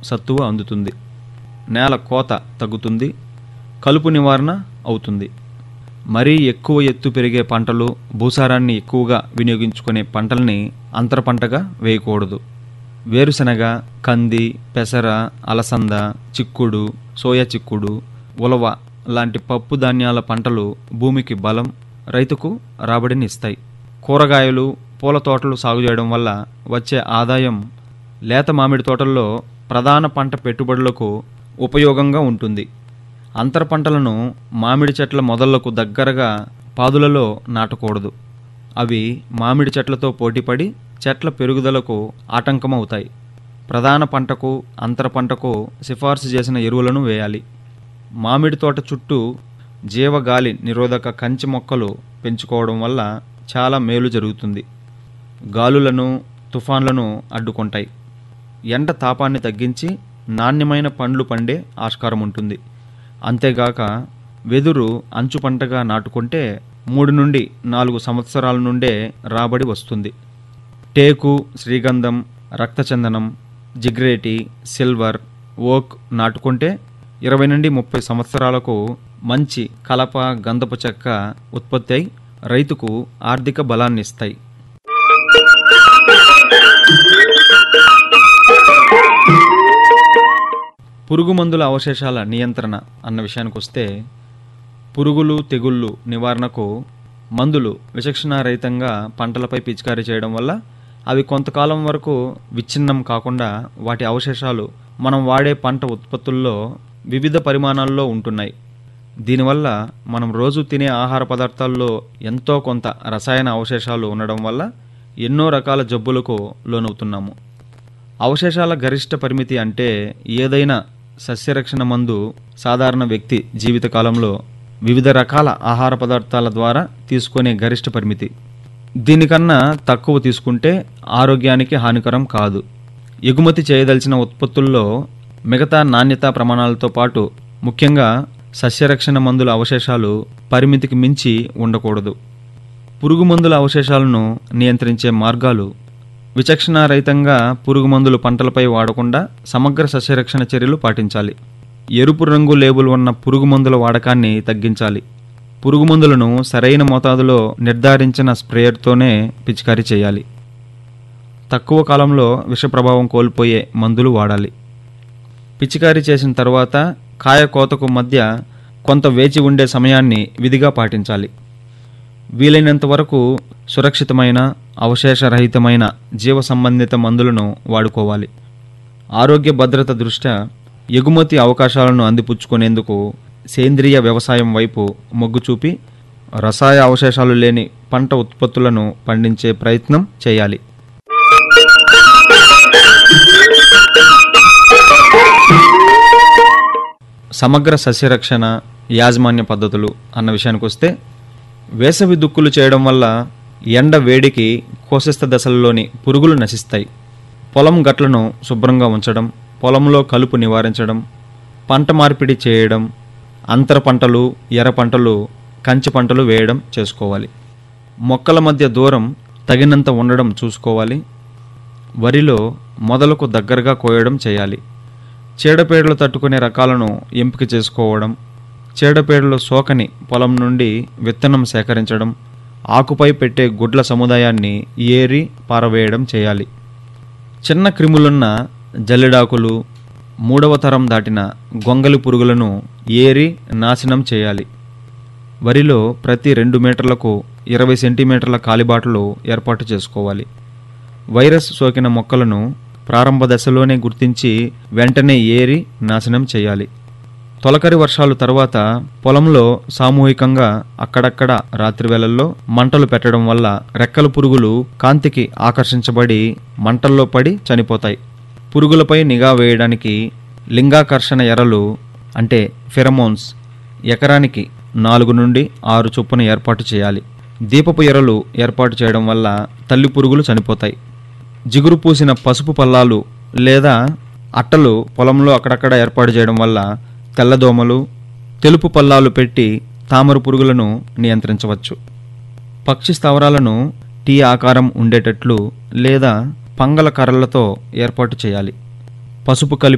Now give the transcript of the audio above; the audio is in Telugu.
సత్తువ అందుతుంది నేల కోత తగ్గుతుంది కలుపు నివారణ అవుతుంది మరీ ఎక్కువ ఎత్తు పెరిగే పంటలు భూసారాన్ని ఎక్కువగా వినియోగించుకునే పంటల్ని అంతర పంటగా వేయకూడదు వేరుశనగ కంది పెసర అలసంద చిక్కుడు సోయా చిక్కుడు ఉలవ లాంటి పప్పు ధాన్యాల పంటలు భూమికి బలం రైతుకు రాబడిని ఇస్తాయి కూరగాయలు పూల తోటలు సాగు చేయడం వల్ల వచ్చే ఆదాయం లేత మామిడి తోటల్లో ప్రధాన పంట పెట్టుబడులకు ఉపయోగంగా ఉంటుంది అంతర పంటలను మామిడి చెట్ల మొదళ్లకు దగ్గరగా పాదులలో నాటకూడదు అవి మామిడి చెట్లతో పోటీపడి చెట్ల పెరుగుదలకు ఆటంకమవుతాయి ప్రధాన పంటకు అంతర పంటకు సిఫార్సు చేసిన ఎరువులను వేయాలి మామిడి తోట చుట్టూ జీవగాలి నిరోధక కంచి మొక్కలు పెంచుకోవడం వల్ల చాలా మేలు జరుగుతుంది గాలులను తుఫాన్లను అడ్డుకుంటాయి ఎండ తాపాన్ని తగ్గించి నాణ్యమైన పండ్లు పండే ఆస్కారం ఉంటుంది అంతేగాక వెదురు అంచు పంటగా నాటుకుంటే మూడు నుండి నాలుగు సంవత్సరాల నుండే రాబడి వస్తుంది టేకు శ్రీగంధం రక్తచందనం జిగ్రేటి సిల్వర్ ఓక్ నాటుకుంటే ఇరవై నుండి ముప్పై సంవత్సరాలకు మంచి కలప గంధపు చెక్క ఉత్పత్తి అయి రైతుకు ఆర్థిక బలాన్ని ఇస్తాయి పురుగు మందుల అవశేషాల నియంత్రణ అన్న విషయానికి వస్తే పురుగులు తెగుళ్ళు నివారణకు మందులు విచక్షణారహితంగా పంటలపై పిచికారీ చేయడం వల్ల అవి కొంతకాలం వరకు విచ్ఛిన్నం కాకుండా వాటి అవశేషాలు మనం వాడే పంట ఉత్పత్తుల్లో వివిధ పరిమాణాల్లో ఉంటున్నాయి దీనివల్ల మనం రోజు తినే ఆహార పదార్థాల్లో ఎంతో కొంత రసాయన అవశేషాలు ఉండడం వల్ల ఎన్నో రకాల జబ్బులకు లోనవుతున్నాము అవశేషాల గరిష్ట పరిమితి అంటే ఏదైనా సస్యరక్షణ మందు సాధారణ వ్యక్తి జీవితకాలంలో వివిధ రకాల ఆహార పదార్థాల ద్వారా తీసుకునే గరిష్ట పరిమితి దీనికన్నా తక్కువ తీసుకుంటే ఆరోగ్యానికి హానికరం కాదు ఎగుమతి చేయదలిచిన ఉత్పత్తుల్లో మిగతా నాణ్యతా ప్రమాణాలతో పాటు ముఖ్యంగా సస్యరక్షణ మందుల అవశేషాలు పరిమితికి మించి ఉండకూడదు పురుగు మందుల అవశేషాలను నియంత్రించే మార్గాలు విచక్షణారహితంగా పురుగు మందులు పంటలపై వాడకుండా సమగ్ర సస్యరక్షణ చర్యలు పాటించాలి ఎరుపు రంగు లేబుల్ ఉన్న పురుగు మందుల వాడకాన్ని తగ్గించాలి పురుగు మందులను సరైన మోతాదులో నిర్ధారించిన స్ప్రేయర్తోనే పిచికారీ చేయాలి తక్కువ కాలంలో విష ప్రభావం కోల్పోయే మందులు వాడాలి పిచికారీ చేసిన తర్వాత కాయ కోతకు మధ్య కొంత వేచి ఉండే సమయాన్ని విధిగా పాటించాలి వీలైనంత వరకు సురక్షితమైన అవశేషరహితమైన జీవ సంబంధిత మందులను వాడుకోవాలి ఆరోగ్య భద్రత దృష్ట్యా ఎగుమతి అవకాశాలను అందిపుచ్చుకునేందుకు సేంద్రియ వ్యవసాయం వైపు మొగ్గు చూపి రసాయ అవశేషాలు లేని పంట ఉత్పత్తులను పండించే ప్రయత్నం చేయాలి సమగ్ర సస్యరక్షణ యాజమాన్య పద్ధతులు అన్న విషయానికి వస్తే వేసవి దుక్కులు చేయడం వల్ల ఎండ వేడికి కోశస్థ దశలలోని పురుగులు నశిస్తాయి పొలం గట్లను శుభ్రంగా ఉంచడం పొలంలో కలుపు నివారించడం పంట మార్పిడి చేయడం అంతర పంటలు ఎర్ర పంటలు కంచి పంటలు వేయడం చేసుకోవాలి మొక్కల మధ్య దూరం తగినంత ఉండడం చూసుకోవాలి వరిలో మొదలకు దగ్గరగా కోయడం చేయాలి చీడపీడలు తట్టుకునే రకాలను ఎంపిక చేసుకోవడం చీడపీడలు సోకని పొలం నుండి విత్తనం సేకరించడం ఆకుపై పెట్టే గుడ్ల సముదాయాన్ని ఏరి పారవేయడం చేయాలి చిన్న క్రిములున్న జల్లెడాకులు మూడవ తరం దాటిన గొంగలి పురుగులను ఏరి నాశనం చేయాలి వరిలో ప్రతి రెండు మీటర్లకు ఇరవై సెంటీమీటర్ల కాలిబాటలు ఏర్పాటు చేసుకోవాలి వైరస్ సోకిన మొక్కలను ప్రారంభ దశలోనే గుర్తించి వెంటనే ఏరి నాశనం చేయాలి తొలకరి వర్షాలు తర్వాత పొలంలో సామూహికంగా అక్కడక్కడ రాత్రి వేళల్లో మంటలు పెట్టడం వల్ల రెక్కల పురుగులు కాంతికి ఆకర్షించబడి మంటల్లో పడి చనిపోతాయి పురుగులపై నిఘా వేయడానికి లింగాకర్షణ ఎరలు అంటే ఫెరమోన్స్ ఎకరానికి నాలుగు నుండి ఆరు చొప్పున ఏర్పాటు చేయాలి దీపపు ఎరలు ఏర్పాటు చేయడం వల్ల తల్లి పురుగులు చనిపోతాయి జిగురు పూసిన పసుపు పల్లాలు లేదా అట్టలు పొలంలో అక్కడక్కడ ఏర్పాటు చేయడం వల్ల తెల్లదోమలు తెలుపు పల్లాలు పెట్టి తామర పురుగులను నియంత్రించవచ్చు పక్షి స్థావరాలను టీ ఆకారం ఉండేటట్లు లేదా పంగల కర్రలతో ఏర్పాటు చేయాలి పసుపు కలిపి